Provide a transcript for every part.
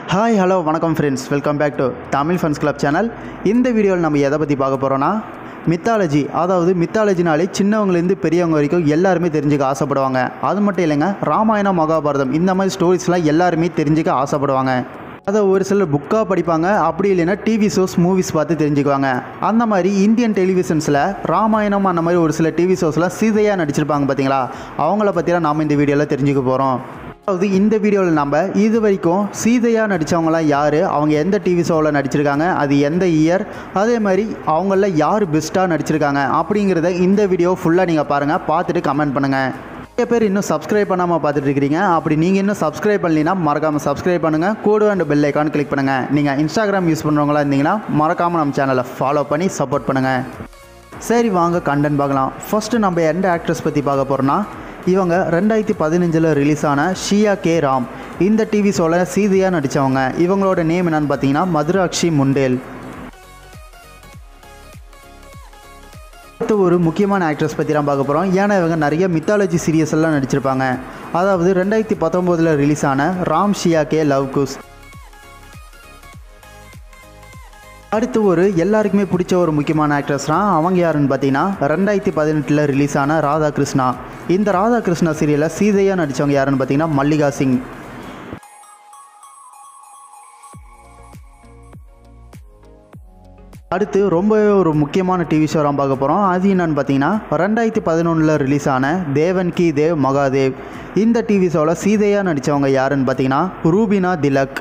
hi hello வணக்கம் friends welcome back to Tamil funs club channel இந்த வீடியோவில் நம்ம எதை பற்றி பார்க்க போகிறோன்னா மித்தாலஜி அதாவது மித்தாலஜினாலே சின்னவங்கலேருந்து பெரியவங்க வரைக்கும் எல்லாருமே தெரிஞ்சுக்க ஆசைப்படுவாங்க அது மட்டும் இல்லைங்க ராமாயணம் மகாபாரதம் இந்த மாதிரி ஸ்டோரிஸ்லாம் எல்லாருமே தெரிஞ்சுக்க ஆசைப்படுவாங்க அதை ஒரு சிலர் புக்காக படிப்பாங்க அப்படி இல்லைன்னா டிவி ஷோஸ் மூவிஸ் பார்த்து தெரிஞ்சுக்குவாங்க அந்த மாதிரி இந்தியன் டெலிவிஷன்ஸில் ராமாயணம் அந்த மாதிரி ஒரு சில டிவி ஷோஸ்லாம் சீதையாக நடிச்சிருப்பாங்க பார்த்தீங்களா அவங்கள பற்றிலாம் நாம் இந்த வீடியோவில் தெரிஞ்சுக்க போகிறோம் அதாவது இந்த வீடியோவில் நம்ம இது வரைக்கும் சீதையாக நடித்தவங்களாம் யார் அவங்க எந்த டிவி ஷோவில் நடிச்சிருக்காங்க அது எந்த இயர் அதே மாதிரி அவங்கள யார் பெஸ்ட்டாக நடிச்சிருக்காங்க அப்படிங்கிறத இந்த வீடியோ ஃபுல்லாக நீங்கள் பாருங்கள் பார்த்துட்டு கமெண்ட் பண்ணுங்கள் நிறைய பேர் இன்னும் சப்ஸ்கிரைப் பண்ணாமல் பார்த்துட்டு இருக்கிறீங்க அப்படி நீங்கள் இன்னும் சப்ஸ்கிரைப் பண்ணலைன்னா மறக்காமல் சப்ஸ்கிரைப் பண்ணுங்கள் கூடு அண்ட் பெல் ஐக்கான் கிளிக் பண்ணுங்கள் நீங்கள் இன்ஸ்டாகிராம் யூஸ் பண்ணுறவங்களா இருந்தீங்கன்னா மறக்காமல் நம்ம சேனலை ஃபாலோ பண்ணி சப்போர்ட் பண்ணுங்கள் சரி வாங்க கண்டென்ட் பார்க்கலாம் ஃபஸ்ட்டு நம்ம எந்த ஆக்ட்ரஸ் பற்றி பார்க்க போகிறோன்னா இவங்க ரெண்டாயிரத்தி பதினஞ்சில் ரிலீஸ் ஆன ஷியா கே ராம் இந்த டிவி ஷோவில் சீதையாக நடித்தவங்க இவங்களோட நேம் என்னன்னு பார்த்தீங்கன்னா மதுராக்ஷி முண்டேல் அடுத்து ஒரு முக்கியமான ஆக்ட்ரஸ் பற்றி தான் பார்க்க போகிறோம் ஏன்னா இவங்க நிறைய மித்தாலஜி சீரியஸ் எல்லாம் நடிச்சிருப்பாங்க அதாவது ரெண்டாயிரத்தி பத்தொம்போதில் ரிலீஸ் ஆன ராம் ஷியா கே லவ் குஸ் அடுத்து ஒரு எல்லாருக்குமே பிடிச்ச ஒரு முக்கியமான ஆக்ட்ரஸ்னா அவங்க யாருன்னு பார்த்தீங்கன்னா ரெண்டாயிரத்தி பதினெட்டில் ரிலீஸ் ஆன ராதாகிருஷ்ணா இந்த ராதாகிருஷ்ணா சீரியலில் சீதையாக நடித்தவங்க யாருன்னு பார்த்தீங்கன்னா மல்லிகா சிங் அடுத்து ரொம்பவே ஒரு முக்கியமான டிவி ஷோ தான் பார்க்க போகிறோம் அது என்னன்னு பார்த்தீங்கன்னா ரெண்டாயிரத்தி பதினொன்றில் ரிலீஸ் ஆன தேவன் கி தேவ் மகாதேவ் இந்த டிவி ஷோவில் சீதையாக நடித்தவங்க யாருன்னு பார்த்தீங்கன்னா ரூபினா திலக்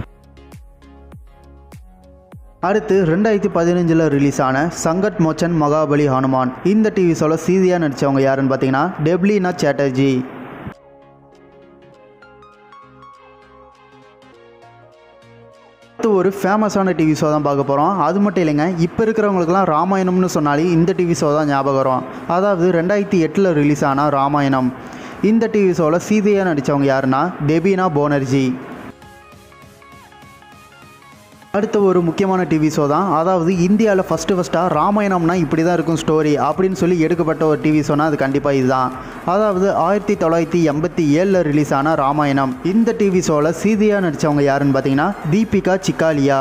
அடுத்து ரெண்டாயிரத்தி பதினஞ்சில் ரிலீஸ் ஆன சங்கட் மோச்சன் மகாபலி ஹனுமான் இந்த டிவி ஷோவில் சீதியாக நடித்தவங்க யாருன்னு பார்த்தீங்கன்னா டெப்லினா சேட்டர்ஜி அடுத்து ஒரு ஃபேமஸான டிவி ஷோ தான் பார்க்க போகிறோம் அது மட்டும் இல்லைங்க இப்போ இருக்கிறவங்களுக்குலாம் ராமாயணம்னு சொன்னாலே இந்த டிவி ஷோ தான் ஞாபகம் வரும் அதாவது ரெண்டாயிரத்தி எட்டில் ரிலீஸ் ஆன ராமாயணம் இந்த டிவி ஷோவில் சீதையாக நடித்தவங்க யாருன்னா டெபினா போனர்ஜி அடுத்த ஒரு முக்கியமான டிவி ஷோ தான் அதாவது இந்தியாவில் ஃபஸ்ட்டு ஃபஸ்ட்டாக ராமாயணம்னா இப்படி தான் இருக்கும் ஸ்டோரி அப்படின்னு சொல்லி எடுக்கப்பட்ட ஒரு டிவி ஷோனா அது கண்டிப்பாக இதுதான் அதாவது ஆயிரத்தி தொள்ளாயிரத்தி எண்பத்தி ஏழில் ரிலீஸ் ஆன ராமாயணம் இந்த டிவி ஷோவில் சீதையாக நடித்தவங்க யாருன்னு பார்த்தீங்கன்னா தீபிகா சிக்காலியா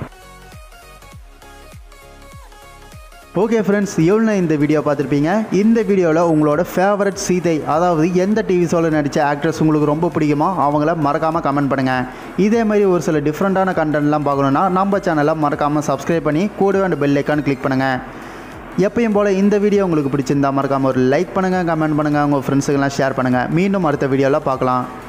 ஓகே ஃப்ரெண்ட்ஸ் எவ்வளோ இந்த வீடியோ பார்த்துருப்பீங்க இந்த வீடியோவில் உங்களோட ஃபேவரட் சீதை அதாவது எந்த டிவி ஷோவில் நடித்த ஆக்ட்ரஸ் உங்களுக்கு ரொம்ப பிடிக்குமோ அவங்கள மறக்காமல் கமெண்ட் பண்ணுங்கள் இதே மாதிரி ஒரு சில டிஃப்ரெண்ட்டான கண்டென்ட்லாம் பார்க்கணுன்னா நம்ம சேனலை மறக்காமல் சப்ஸ்கிரைப் பண்ணி கூடவே அந்த பெல் ஐக்கான் கிளிக் பண்ணுங்கள் எப்பயும் போல் இந்த வீடியோ உங்களுக்கு பிடிச்சிருந்தா மறக்காமல் ஒரு லைக் பண்ணுங்கள் கமெண்ட் பண்ணுங்கள் உங்கள் ஃப்ரெண்ட்ஸுக்கெல்லாம் ஷேர் பண்ணுங்கள் மீண்டும் அடுத்த வீடியோவில் பார்க்கலாம்